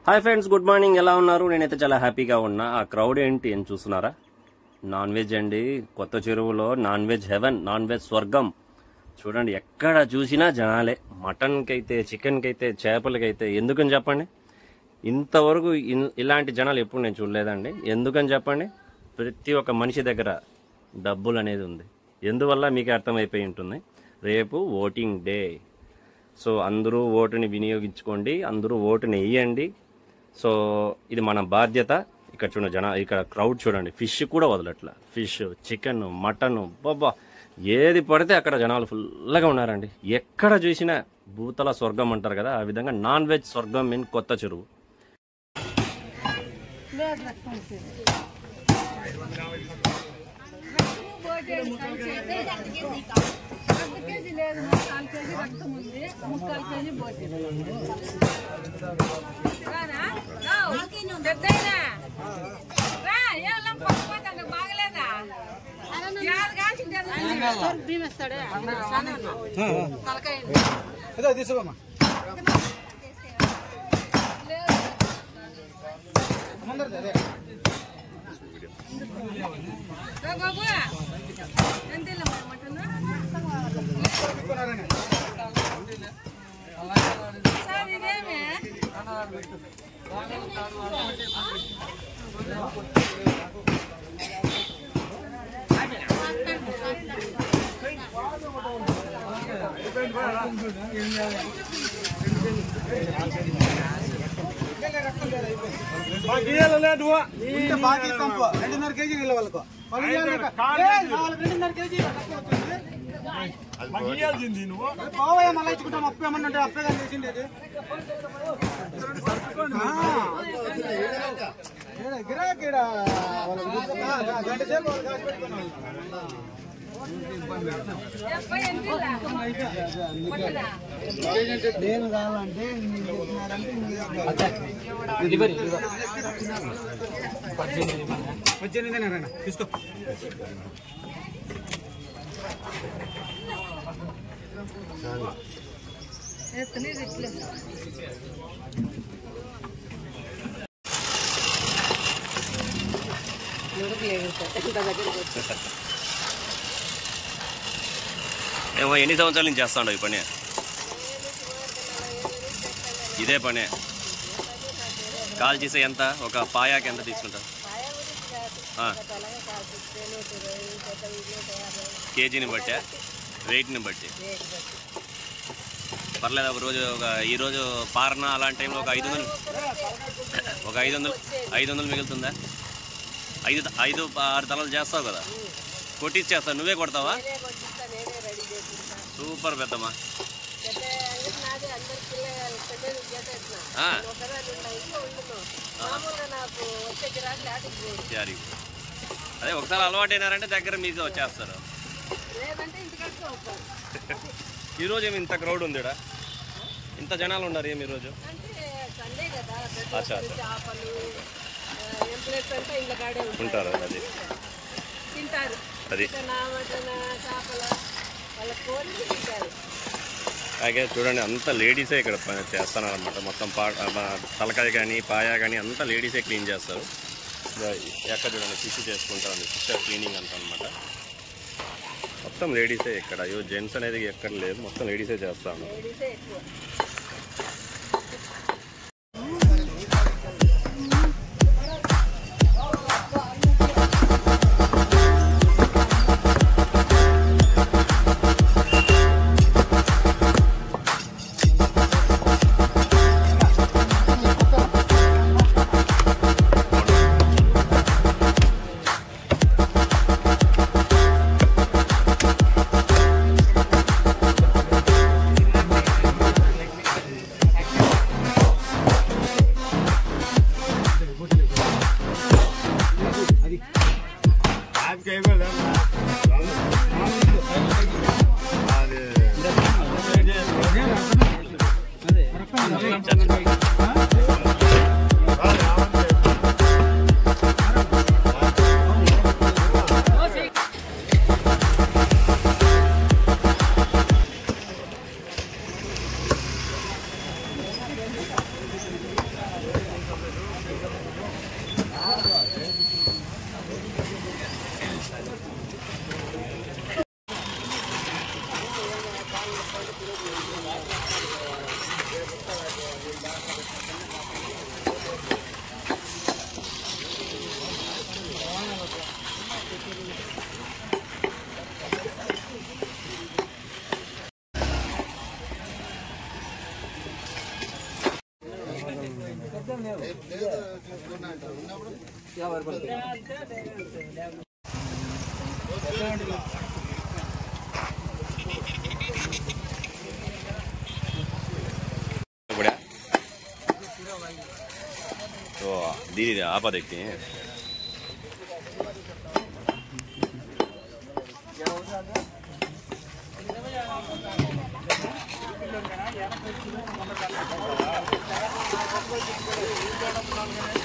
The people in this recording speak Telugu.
హాయ్ ఫ్రెండ్స్ గుడ్ మార్నింగ్ ఎలా ఉన్నారు నేనైతే చాలా హ్యాపీగా ఉన్నా ఆ క్రౌడ్ ఏంటి అని చూస్తున్నారా నాన్ వెజ్ అండి కొత్త చెరువులో non veg heaven non veg స్వర్గం చూడండి ఎక్కడ చూసినా జనాలే మటన్కి అయితే చికెన్కి అయితే చేపలకైతే ఎందుకని చెప్పండి ఇంతవరకు ఇన్- ఇలాంటి జనాలు ఎప్పుడు నేను చూడలేదండి ఎందుకని చెప్పండి ప్రతి ఒక్క మనిషి దగ్గర డబ్బులు అనేది ఉంది ఎందువల్ల మీకు అర్థమైపోయి ఉంటుంది రేపు ఓటింగ్ డే సో అందరూ ఓటుని వినియోగించుకోండి అందరూ ఓటుని వేయండి సో ఇది మన బాధ్యత ఇక్కడ చూడండి జన ఇక్కడ క్రౌడ్ చూడండి ఫిష్ కూడా వదలట్ల ఫిష్ చికెన్ మటన్ బాబా ఏది పడితే అక్కడ జనాలు ఫుల్గా ఉన్నారండి ఎక్కడ చూసినా భూతల స్వర్గం అంటారు కదా ఆ విధంగా నాన్ వెజ్ స్వర్గం మీన్ కొత్త చెరువు అర్ధ కేజీ లేదు ముక్కాలు కేజీ రక్తం ఉంది ముక్కాలు కేజీ పోటీ రానా? రావు. పెద్దయినా? రా, ఏ లంప పట్టుకోవద్దు, బాగలేదా? యారు కాల్చింది అది? భీమేస్తాడే? చాలా ఉన్నావు. తలకాయ ఉంది. అదే తీసుకోమ్మా లేదు. ముందరది అదే రా బాబు ఎంత ఇల్లమ్మా మటన్ తీసుకున్నారని సార్ ఇదేమే ఉంటే బాగా ఇస్తాం పో. రెండున్నర కేజీ నీళ్ళ వాళ్ళకు వాళ్ళు ఇయ్యాలి ఇక. ఏ, వాళ్ళకి రెండున్నర కేజీ తక్కువ అవుతుంది. పోవయ్యా మళ్ళీ ఇచ్చుకుంటాం అప్పు ఏమన్నా ఉంటే అప్పే కానీ చేసింది అది గిరాకీ ఈడ వాళ్ళకి ఆ, ఆ, గంట సేపు వాళ్ళు కాసి పెట్టుకున్నాం పోయి ఎంత ఇల్లా? పట్టురా. నేను కావాలంటే మీరు చెప్పినారంటే పద్దెనిమిది తీసుకో ఎత్తనే ఇట్లే. ఏమో ఎన్ని సంవత్సరాల నుంచి చేస్తాడు ఈ పని ఇదే పనే కాల్ చేసే ఎంత ఒక పాయాకి ఎంత తీసుకుంటారు ఆ. కేజీని బట్టి వెయిట్ని బట్టి పర్లేదు ఒక రోజు ఒక ఈ రోజు పారన అలాంటి టైంలో ఒక ఐదు వందలు ఒక ఐదు వందలు ఐదు వందలు మిగులుతుందా ఐదు ఐదు ఆరు తలలు చేస్తావు కదా కొట్టిచ్చేస్తావు నువ్వే కొడతావా సూపర్ పెద్దమ్మా ఆ. యారి. అదే ఒకసారి అలవాటు అయినారంటే దగ్గర మీకు వచ్చేస్తారు లేదంటే ఇంటికి వస్తారు ఈరోజు ఏమి ఇంత క్రౌడ్ ఉందిడా ఇంత జనాలు ఉన్నారు ఏమి ఈరోజు అంటే సండే కదా అచ్చా అచ్చా చేపలు ఎంప్లాయీస్ అంతా ఇంట్లో కాడే ఉంటారు ఉంటారు అది తింటారు అది చికెన్ మటన్ చేపల వాళ్ళ కోరి తింటారు అలాగే చూడండి అంత లేడీసే ఇక్కడ పని చేస్తున్నారు అనమాట మొత్తం పా ఆ, తలకాయ కానీ పాయ కానీ అంతా లేడీసే క్లీన్ చేస్తారు ఇదా ఎక్కడ చూడండి ఫిష్ చేసుకుంటారు ఫిష్ క్లీనింగ్ అంత అనమాట మొత్తం లేడీసే ఇక్కడ అయ్యో జెంట్స్ అనేది ఎక్కడ లేదు మొత్తం లేడీసే చేస్తాను లేడీసే ఎక్కువ ఆ ఇప్పుడే ఓ దీని ఆపదెక్కి ఆ